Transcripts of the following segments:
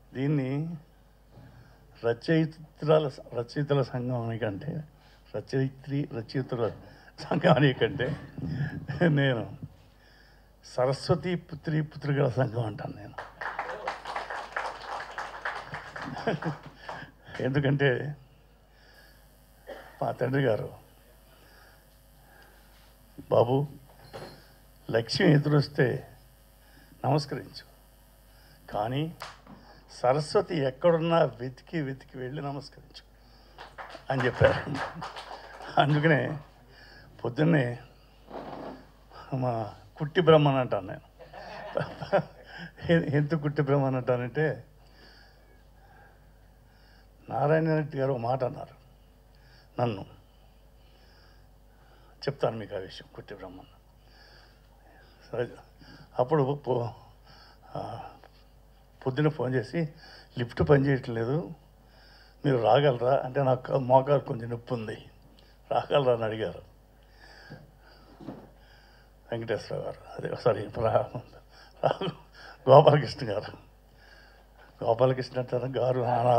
దీన్ని రచయిత్రాల రచయితల సంఘానికంటే రచయిత్రి రచయితల సంఘానికంటే నేను సరస్వతి పుత్రి పుత్రికల సంఘం అంటాను నేను ఎందుకంటే మా తండ్రి గారు బాబు లక్ష్యం ఎదురొస్తే నమస్కరించు కానీ సరస్వతి ఎక్కడున్నా వెతికి వెతికి వెళ్ళి నమస్కరించు అని చెప్పారు అందుకనే పొద్దున్నే మా కుట్టి బ్రహ్మన్ అంటాను నేను ఎ- ఎందుకు కుట్టి బ్రహ్మన్ అంటానంటే నారాయణ రెడ్డి గారు ఒక మాట అన్నారు నన్ను చెప్తాను మీకు ఆ విషయం కుట్టి బ్రహ్మన్ సరే అప్పుడు పో- ఆ, పొద్దున ఫోన్ చేసి లిఫ్ట్ పని చేయట్లేదు మీరు రాగలరా అంటే నాకు మోకాలు కొంచెం నొప్పి ఉంది రాగలరా అని అడిగారు వెంకటేశ్వర గారు అదే సారీ రా- రా- గోపాలకృష్ణ గారు గోపాలకృష్ణ అంటారు గారు నానా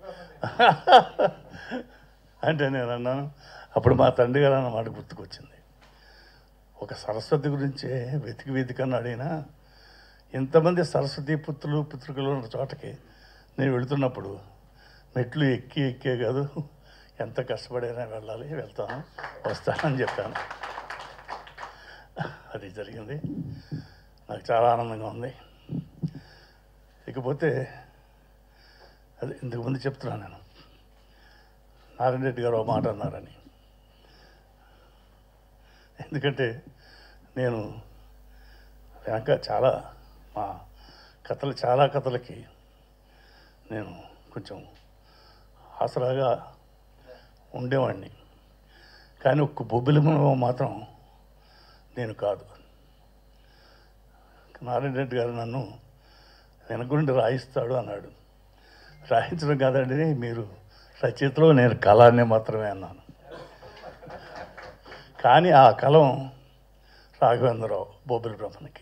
అంటే నేను అన్నాను అప్పుడు మా తండ్రి గారు అన్న మాట గుర్తుకొచ్చింది ఒక సరస్వతి గురించే వెతికి వెతికని అడిగినా ఇంతమంది సరస్వతి పుత్రులు పుత్రికలు ఉన్న చోటకి నేను వెళుతున్నప్పుడు మెట్లు ఎక్కి ఎక్కే కాదు ఎంత కష్టపడైనా వెళ్ళాలి వెళ్తాను వస్తానని చెప్పాను అది జరిగింది నాకు చాలా ఆనందంగా ఉంది ఇకపోతే అది ఇంతకు ముందు చెప్తున్నాను నేను నారాయణ రెడ్డి గారు ఒక మాట అన్నారని ఎందుకంటే నేను వెనక చాలా మా కథలు చాలా కథలకి నేను కొంచెం ఆసరాగా ఉండేవాడిని కానీ ఒక్క బొబ్బిలిమలో మాత్రం నేను కాదు నారాయణ రెడ్డి గారు నన్ను వెనకుండి రాయిస్తాడు అన్నాడు రాయించడం కాదండి మీరు రచయితలో నేను కళాన్ని మాత్రమే అన్నాను కానీ ఆ కలం రాఘవేంద్రరావు బొబ్బిలి బ్రహ్మనికి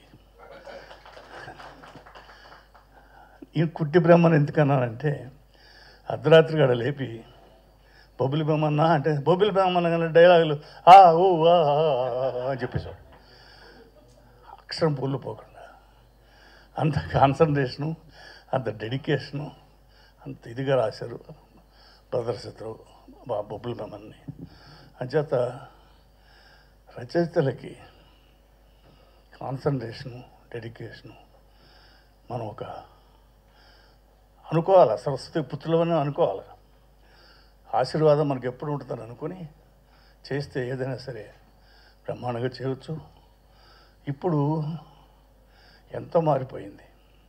ఈ కుట్టి బ్రహ్మను ఎందుకన్నానంటే అర్ధరాత్రి గడ లేపి బొబ్బిలి బ్రహ్మన్న అంటే బొబ్బిలి బ్రహ్మన్న కానీ డైలాగులు ఆ ఊ ఆ ఆ, ఆ, ఆ అని చెప్పేశాడు అక్షరం పూలు పోకుండా అంత కాన్సన్ట్రేషను అంత డెడికేషను అంత ఇదిగా రాశారు బ్రదర్స్ ఇద్దరు బా బొబ్బుల బ్రహ్మన్ని అంచేత రచయితలకి కాన్సన్ట్రేషను డెడికేషను మనం ఒక అనుకోవాలి సరస్వతి పుత్రులవని అనుకోవాలి ఆశీర్వాదం మనకి ఎప్పుడు ఉంటుందని అనుకొని చేస్తే ఏదైనా సరే బ్రహ్మాండంగా చేయవచ్చు ఇప్పుడు ఎంతో మారిపోయింది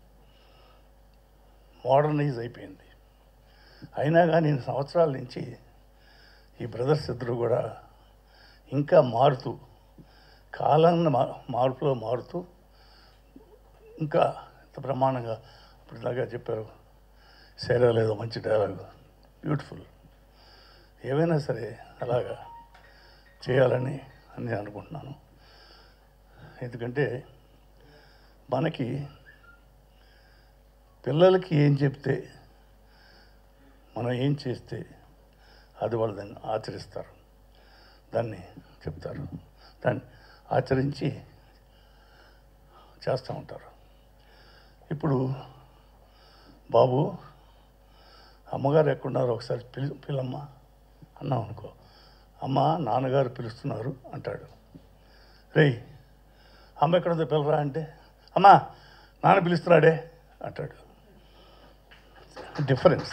మోడర్నైజ్ అయిపోయింది అయినా కానీ ఇన్ని సంవత్సరాల నుంచి ఈ బ్రదర్స్ ఇద్దరు కూడా ఇంకా మారుతూ కాలాన్ని మా మార్పులో మారుతూ ఇంకా ఇంత బ్రహ్మాండంగా ఇప్పుడు ఇలాగా చెప్పారు శరీరం ఏదో మంచి డైలాగ్ బ్యూటిఫుల్ ఏవైనా సరే అలాగా చేయాలని అని నేను అనుకుంటున్నాను ఎందుకంటే మనకి పిల్లలకి ఏం చెప్తే మనం ఏం చేస్తే అది వాళ్ళు దాన్ని ఆచరిస్తారు దాన్ని చెప్తారు దాన్ని ఆచరించి చేస్తూ ఉంటారు ఇప్పుడు బాబు అమ్మగారు ఎక్కడున్నారో ఒకసారి పిలి పిల్లమ్మ అన్నాం అనుకో అమ్మ నాన్నగారు పిలుస్తున్నారు అంటాడు రేయ్ అమ్మ ఎక్కడుందో పిల్లరా అంటే అమ్మా నాన్న పిలుస్తున్నాడే అంటాడు డిఫరెన్స్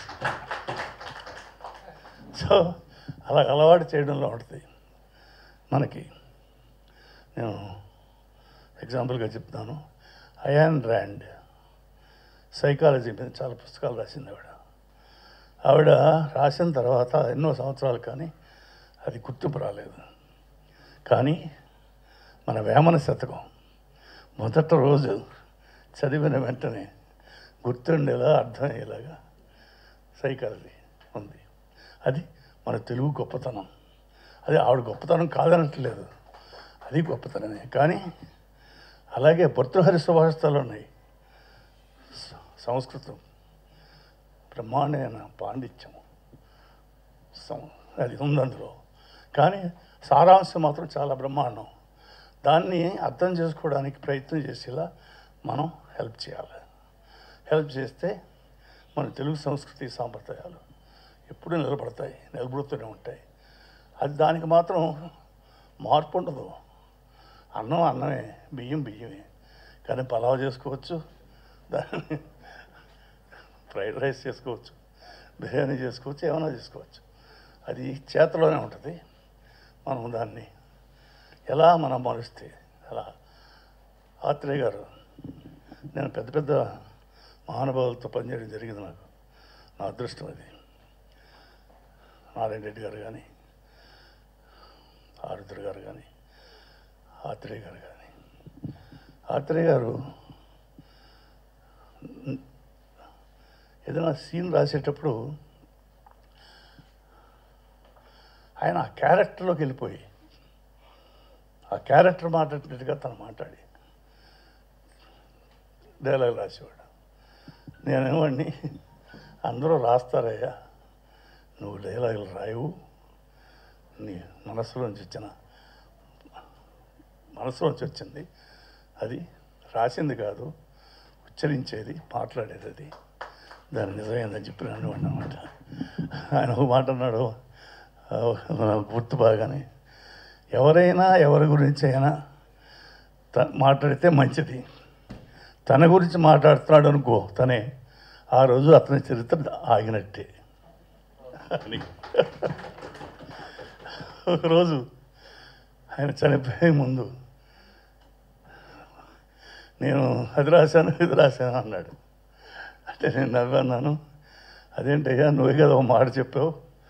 సో అలా అలవాటు చేయడంలో ఉంటుంది మనకి నేను ఎగ్జాంపుల్గా చెప్తాను అయాన్ ర్యాండ్ సైకాలజీ మీద చాలా పుస్తకాలు రాసింది ఆవిడ ఆవిడ రాసిన తర్వాత ఎన్నో సంవత్సరాలు కానీ అది గుర్తింపు రాలేదు కానీ మన వేమన శతకం మొదటి రోజు చదివిన వెంటనే గుర్తుండేలా అర్థమయ్యేలాగా సైకాలజీ ఉంది అది మన తెలుగు గొప్పతనం అది ఆవిడ గొప్పతనం కాదనట్లేదు అది గొప్పతనమే కానీ అలాగే భర్తృహరి సుభాషితాలు ఉన్నాయి స- సంస్కృతం బ్రహ్మాండమైన పాండిత్యం సం- అది ఉంది అందులో కానీ సారాంశం మాత్రం చాలా బ్రహ్మాండం దాన్ని అర్థం చేసుకోవడానికి ప్రయత్నం చేసేలా మనం హెల్ప్ చేయాలి హెల్ప్ చేస్తే మన తెలుగు సంస్కృతి సాంప్రదాయాలు ఎప్పుడూ నిలబడతాయి నిలబడుతూనే ఉంటాయి అది దానికి మాత్రం మార్పు ఉండదు అన్నం అన్నమే బియ్యం బియ్యమే కానీ పలావ్ చేసుకోవచ్చు దాన్ని ఫ్రైడ్ రైస్ చేసుకోవచ్చు బిర్యానీ చేసుకోవచ్చు ఏమైనా చేసుకోవచ్చు అది చేతిలోనే ఉంటుంది మనం దాన్ని ఎలా మనం మరుస్తే అలా ఆత్రేయ గారు నేను పెద్ద పెద్ద మహానుభావులతో పనిచేయడం జరిగింది నాకు నా అదృష్టం అది నారాయణ రెడ్డి గారు కానీ ఆరుద్ర గారు కానీ ఆత్రేయ గారు కానీ ఆత్రేయ గారు ఏదైనా సీన్ రాసేటప్పుడు ఆయన ఆ క్యారెక్టర్లోకి వెళ్ళిపోయి ఆ క్యారెక్టర్ మాట్లాడినట్టుగా తను మాట్లాడి డైలాగ్ రాసేవాడు నేనేమండి అందరూ రాస్తారయ్యా నువ్వు డైలాగులు రాయవు నీ మనసులోంచి వచ్చిన మనసులోంచి వచ్చింది అది రాసింది కాదు ఉచ్చరించేది మాట్లాడేది అది దాని నిజమైందని చెప్పి నన్ను అన్నమాట ఆయన ఒక మాట అన్నాడు ఆ, నాకు గుర్తు బాగానే ఎవరైనా ఎవరి గురించి అయినా త మాట్లాడితే మంచిది తన గురించి మాట్లాడుతున్నాడు అనుకో తనే ఆ రోజు అతని చరిత్ర ఆగినట్టే అని ఒకరోజు ఆయన చనిపోయే ముందు నేను అది రాశాను ఇది రాశాను అన్నాడు అంటే నేను నవ్వన్నాను అదేంటయ్యా నువ్వే కదా ఒక మాట చెప్పావు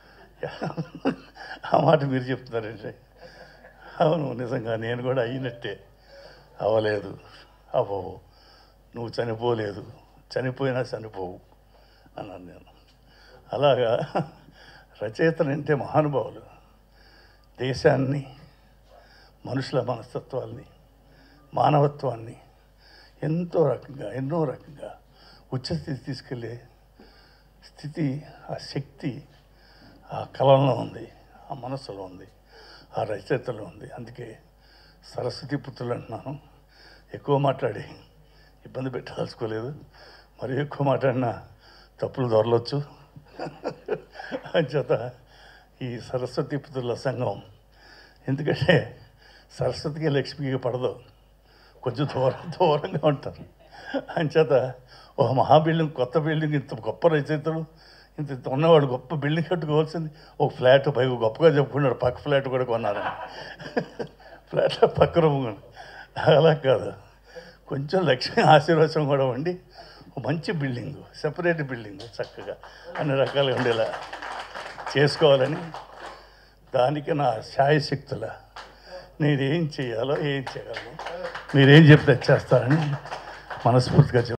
ఆ మాట మీరు చెప్తున్నారంటే అవును నిజంగా నేను కూడా అయినట్టే అవ్వలేదు అవ్వవు నువ్వు చనిపోలేదు చనిపోయినా చనిపోవు అన్నాను నేను అలాగా రచయితలు అంటే మహానుభావులు దేశాన్ని మనుషుల మనస్తత్వాల్ని మానవత్వాన్ని ఎంతో రకంగా ఎన్నో రకంగా ఉచ్చస్థితి తీసుకెళ్ళే స్థితి ఆ శక్తి ఆ కళలో ఉంది ఆ మనస్సులో ఉంది ఆ రచయితలో ఉంది అందుకే సరస్వతి పుత్రులు అంటున్నాను ఎక్కువ మాట్లాడి ఇబ్బంది పెట్టాల్సుకోలేదు మరి ఎక్కువ మాట్లాడినా తప్పులు దొరలొచ్చు అంచేత ఈ సరస్వతి పుత్రుల సంఘం ఎందుకంటే సరస్వతికి లక్ష్మికి పడదు కొంచెం దూరం దూరంగా ఉంటారు అంచేత ఒక మహా బిల్డింగ్ కొత్త బిల్డింగ్ ఇంత గొప్ప రచయితలు ఇంత ఇంత ఉన్నవాడు గొప్ప బిల్డింగ్ కట్టుకోవాల్సింది ఒక ఫ్లాట్ పైగా గొప్పగా చెప్పుకున్నాడు పక్క ఫ్లాట్ కూడా కొన్నాను ఫ్లాట్ పక్క రూమ్ కూడా. అలా కాదు కొంచెం లక్ష్మి ఆశీర్వచనం కూడా ఉండి ఒక మంచి బిల్డింగ్ సెపరేట్ బిల్డింగ్ చక్కగా అన్ని రకాలుగా ఉండేలా చేసుకోవాలని దానికి నా శాయశక్తుల నేనేం చేయాలో ఏం చేయగలను మీరేం చెప్తే చేస్తారని మనస్ఫూర్తిగా చెప్తాను